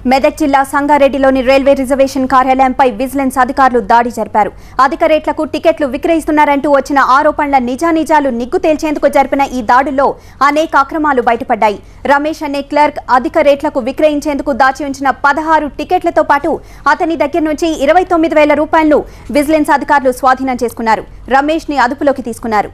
మెదక్ జిల్లా సంగారెడ్డిలోని railway reservation కార్యాలయంపై విజిలెన్స్ అధికారులు దాడి జరిపారు అధిక రేట్లకు టికెట్లు విక్రయిస్తున్నారంటూ వచ్చిన ఆరోపణల నిజానిజాలు నిగ్గు తేల్చేందుకు జరిపిన ఈ దాడుల్లో అనేక అక్రమాలు బయటపడ్డాయి రమేష్ అనే క్లర్క్ అధిక రేట్లకు విక్రయించేందుకు దాచి ఉంచిన పదహారు టికెట్లతో పాటు అతని దగ్గర నుంచి ఇరవై తొమ్మిది వేల రూపాయలను విజిలెన్స్ అధికారులు స్వాధీనం చేసుకున్నారు రమేష్ ని అదుపులోకి తీసుకున్నారు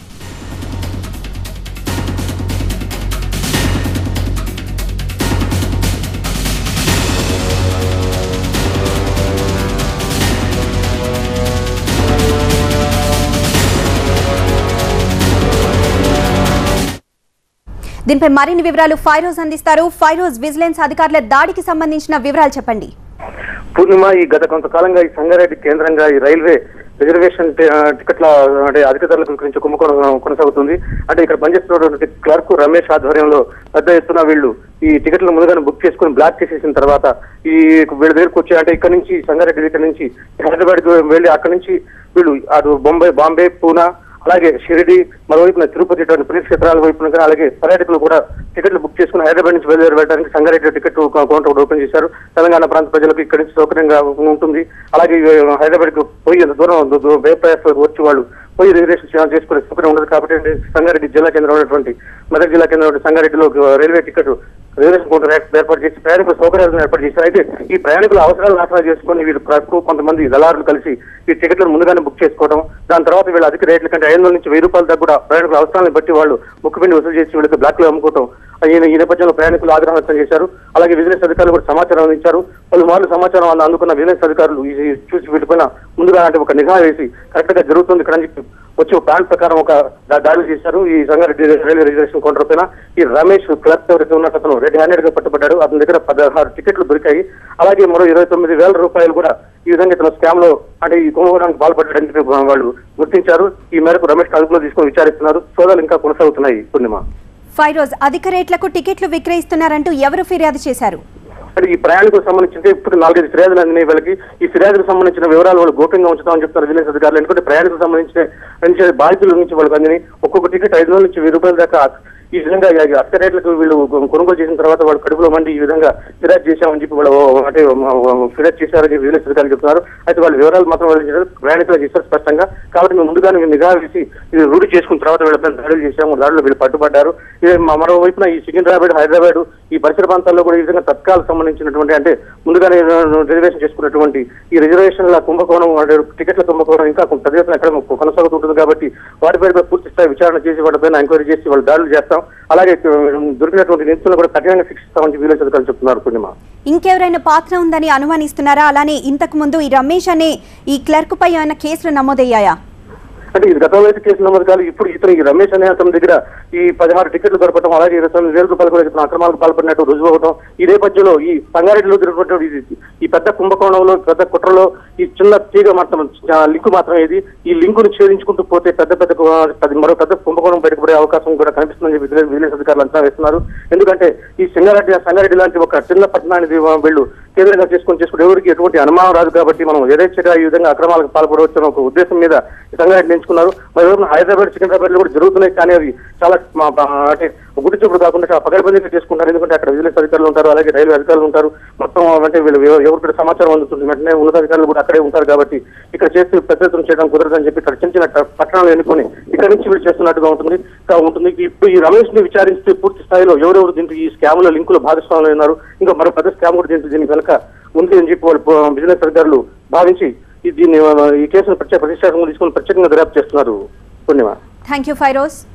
దీనిపై మరిన్ని వివరాలు ఫైరోజ్ అందిస్తారు ఫైరోజ్ విజిలెన్స్ అధికారుల దాడికి సంబంధించిన వివరాలు చెప్పండి పూర్ణిమ ఈ గత కొంతకాలంగా ఈ సంగారెడ్డి కేంద్రంగా ఈ రైల్వే రిజర్వేషన్ టి- ఆ, టికెట్ల అంటే అధిక ధరలకు గురించి కుంభకోణం కొనసాగుతుంది అంటే ఇక్కడ పనిచేస్తున్నటువంటి క్లర్క్ రమేష్ ఆధ్వర్యంలో పెద్ద ఎత్తున వీళ్ళు ఈ టికెట్లను ముందుగానే బుక్ చేసుకుని బ్లాక్ చేసేసిన తర్వాత ఈ వీళ్ళ దగ్గరకు వచ్చి అంటే ఇక్కడ నుంచి సంగారెడ్డి దగ్గర నుంచి హైదరాబాద్ వెళ్ళి అక్కడ నుంచి వీళ్ళు అటు బొంబై బాంబే పూనా అలాగే షిరిడి మరోవైపున తిరుపతి ఇటువంటి పుణ్యక్షేత్రాల వైపున కానీ అలాగే పర్యాటకులు కూడా టికెట్లు బుక్ చేసుకుని హైదరాబాద్ నుంచి బయలుదేరి వెళ్ళడానికి సంగారెడ్డి టికెట్ కౌంటర్ కూడా ఓపెన్ చేశారు తెలంగాణ ప్రాంత ప్రజలకు ఇక్కడి నుంచి సౌకర్యంగా ఉంటుంది అలాగే హైదరాబాద్ కు పోయి అంత దూరం దు- దు- బేప్రయాస వచ్చి వాళ్ళు పోయి రిజర్వేషన్ చేసుకునే సౌకర్యం ఉండదు కాబట్టి సంగారెడ్డి జిల్లా కేంద్రం ఉన్నటువంటి మెదక్ జిల్లా కేంద్రం ఉన్నటువంటి సంగారెడ్డిలో రైల్వే టికెట్ రిజర్వేషన్ కౌంటర్ ఏర్ప- ఏర్పాటు చేసి ప్రయాణికుల సౌకర్యాలను ఏర్పాటు చేశారు అయితే ఈ ప్రయాణికుల అవసరాలను ఆసరా చేసుకుని వీరు ప్రస్తుతం కొంతమంది దళారులు కలిసి ఈ టికెట్లను ముందుగానే బుక్ చేసుకోవడం దాని తర్వాత వీళ్ళు అధిక రేట్ల కంటే ఐదు వందల నుంచి వెయ్యి రూపాయల దాకా కూడా ప్రయాణికుల అవసరాలను బట్టి వాళ్ళు ముక్కు పిండి వసూలు చేసి వీళ్ళకి బ్లాక్ లో అమ్ముకోవడం ఈ ఈ నేపథ్యంలో ప్రయాణికులు ఆగ్రహం వ్యక్తం చేశారు అలాగే విజిలెన్స్ అధికారులు కూడా సమాచారం అందించారు పలుమార్లు సమాచారం వాళ్ళు అందుకున్న విజిలెన్స్ అధికారులు ఈ చూసి వీటిపైన ముందుగా అంటే ఒక నిఘా వేసి కరెక్ట్ గా జరుగుతుంది ఇక్కడ అని చెప్పి వచ్చి ఒక ప్లాన్ ప్రకారం ఒక దా- దాడి చేశారు ఈ సంగారెడ్డి రైల్వే రిజర్వేషన్ కౌంటర్ పైన ఈ రమేష్ క్లర్క్ ఎవరైతే ఉన్నట్టు అతను రెడ్ హ్యాండెడ్ గా పట్టుబడ్డాడు అతని దగ్గర పదహారు టికెట్లు దొరికాయి అలాగే మరో ఇరవై తొమ్మిది వేల రూపాయలు కూడా ఈ విధంగా ఇతను స్కామ్ లో అంటే ఈ కుంభకోణానికి పాల్పడ్డాడని చెప్పి వాళ్ళు గుర్తించారు ఈ మేరకు రమేష్ అదుపులో తీసుకొని విచారిస్తున్నారు సోదాలు ఇంకా కొనసాగుతున్నాయి పూర్ణిమ ఫైరోజ్ అధిక రేట్లకు టికెట్లు విక్రయిస్తున్నారంటూ ఎవరు ఫిర్యాదు చేశారు అంటే ఈ ప్రయాణికులకు సంబంధించి ఇప్పుడు నాలుగైదు ఫిర్యాదులు అందినాయి వీళ్ళకి ఈ ఫిర్యాదులకు సంబంధించిన వివరాలు వాళ్ళు గోప్యంగా ఉంచుతామని చెప్తారు విజిలెన్స్ అధికారులు ఎందుకంటే ప్రయాణికులకు సంబంధించిన నుంచి బాధితుల నుంచి వాళ్ళకి అందినాయి ఒక్కొక్క టికెట్ ఐదు వందల నుంచి వెయ్యి రూపాయల దాకా ఈ విధంగా ఈ అధిక రేట్లకు వీళ్ళు కొనుగోలు చేసిన తర్వాత వాళ్ళు కడుపులో మండి ఈ విధంగా ఫిర్యాదు చేశామని చెప్పి వాళ్ళు అంటే ఫిర్యాదు చేశారని చెప్పి విజిలెన్స్ అధికారులు చెప్తున్నారు అయితే వాళ్ళ వివరాలు మాత్రం వాళ్ళు చేశారు ప్రయాణికులు చేశారు స్పష్టంగా కాబట్టి మేము ముందుగానే మేము నిఘా వేసి ఇది రూఢి చేసుకున్న తర్వాత వీళ్ళపై దాడులు చేశాము దాడులు వీళ్ళు పట్టుబడ్డారు ఇది మ- మరోవైపున ఈ సికింద్రాబాద్ హైదరాబాద్ ఈ పరిసర ప్రాంతాల్లో కూడా ఈ విధంగా తత్కాలకు సంబంధించినటువంటి అంటే ముందుగానే రిజర్వేషన్ చేసుకున్నటువంటి ఈ రిజర్వేషన్ల కుంభకోణం అంటే టికెట్ల కుంభకోణం ఇంకా కొంత పెద్ద ఎత్తున ఎక్కడ కొనసాగుతుంటుంది కాబట్టి వాటిపై కూడా పూర్తి స్థాయి విచారణ చేసి వాటిపైన ఎంక్వైరీ చేసి వాళ్ళు దాడులు చేస్తాం అలాగే దొరికినటువంటి నిందితులను కూడా కఠినంగా శిక్షిస్తామని చెప్పి విలేజ్ అధికారులు చెప్తున్నారు పూర్ణిమ ఇంకెవరైనా పాత్ర ఉందని అనుమానిస్తున్నారా అలానే ఇంతకు ముందు ఈ రమేష్ అనే ఈ క్లర్క్ పై ఏమైనా కేసులు నమోదయ్యాయా అంటే ఇది గతంలో అయితే కేసు నమోదు కాదు ఇప్పుడు ఇతను ఈ రమేష్ అనే అతని దగ్గర ఈ పదహారు టికెట్లు దొరకడం అలాగే ఇరవై తొమ్మిది వేల రూపాయలు కూడా ఇతను అక్రమాలకు పాల్పడినట్టు రుజువు అవడం ఈ నేపథ్యంలో ఈ సంగారెడ్డిలో జరిగినటువంటి ఇది- ఈ పెద్ద కుంభకోణంలో పెద్ద కుట్రలో ఈ చిన్న తీగ మాత్రం ఆ, లింకు మాత్రం ఇది ఈ లింకును ఛేదించుకుంటూ పోతే పెద్ద పెద్ద కు- పెద్ద- మరో పెద్ద కుంభకోణం బయటకు పడే అవకాశం కూడా కనిపిస్తుందని చెప్పి విజిలెన్స్ విజిలెన్స్ అధికారులు అంచనా వేస్తున్నారు ఎందుకంటే ఈ సంగారెడ్డి సంగారెడ్డి లాంటి ఒక చిన్న పట్టణానికి వీళ్ళు కేంద్రంగా చేసుకొని చేసుకుంటే ఎవరికి ఎటువంటి అనుమానం రాదు కాబట్టి మనం యథేచ్ఛగా ఈ విధంగా అక్రమాలకు పాల్పడవచ్చు అనే ఒక ఉద్దేశం మీద ఈ సంగారెడ్డి ఎంచుకున్నారు మరి ఎవరైనా హైదరాబాద్ సికింద్రాబాద్ లో కూడా జరుగుతున్నాయి కానీ అవి చాలా మా- మా- అంటే గుడి చూపుడు కాకుండా చాలా పగడబందీగా చేసుకుంటారు ఎందుకంటే అక్కడ విజిలెన్స్ అధికారులు ఉంటారు అలాగే రైల్వే అధికారులు ఉంటారు మొత్తం అంటే వీళ్ళు ఎవ- ఎవరికి సమాచారం అందుతుంది వెంటనే ఉన్నతాధికారులు కూడా అక్కడే ఉంటారు కాబట్టి ఇక్కడ చేసి పెద్ద ఎత్తున చేయడం కుదరదని చెప్పి ఇక్కడ చిన్న చిన్న ట- పట్టణాలు ఎన్నుకొని ఇక్కడ నుంచి వీళ్ళు చేస్తున్నట్టుగా ఉంటుంది ఇంకా ఉంటుంది ఇప్పుడు ఈ రమేష్ ని విచారిస్తే పూర్తి స్థాయిలో ఎవరెవరు దీంట్లో ఈ స్కామ్ లో లింకులు భాగస్వాములు ఉన్నారు ఇంకా మరో పెద్ద స్కామ్ కూడా దీంట్లో దీని వెనక ఉంది అని చెప్పి వాళ్ళు పో- బిజినెస్ అధికారులు భావించి ఈ దీన్ని ఈ కేసును ప్రత్యేక ప్రతిష్టాత్మకంగా తీసుకొని ప్రత్యేకంగా దర్యాప్తు చేస్తున్నారు పూర్ణిమ థ్యాంక్ యూ ఫైరోజ్